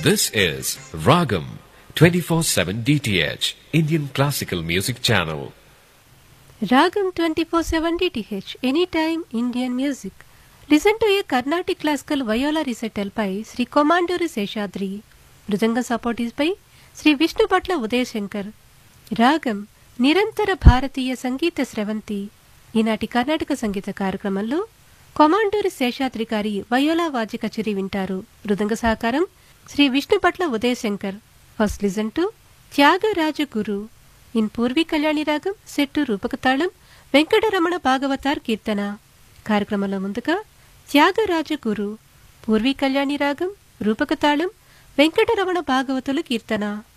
This is Ragam 24/7 DTH Indian Classical Music Channel. Ragam 24/7 DTH Anytime Indian Music. Listen to a Carnatic classical viola recital by Sri Komanduri Seshadri. Mridanga support is by Shri Vishnu Patla Udayashankar రాగం నిరంతర భారతీయ సంగీత స్రవంతి ఈనాటి కర్ణాటక సంగీత కార్యక్రమంలో కొమాండూరి శేషాద్రి గారి viola వాద్య కచేరీ వింటారు మృదంగ సహకారం Shri Vishnu Patla Udayashankar first listen to Thyagaraja guru in Purvi Kalyani ragam set Rupakatalam Venkataramana Bhagavatar kirtana కార్యక్రమంలో ముందుగా త్యాగరాజ గురు పూర్వీ కళ్యాణి రాగం రూపకతాళం వెంకటరమణ భాగవతులు కీర్తన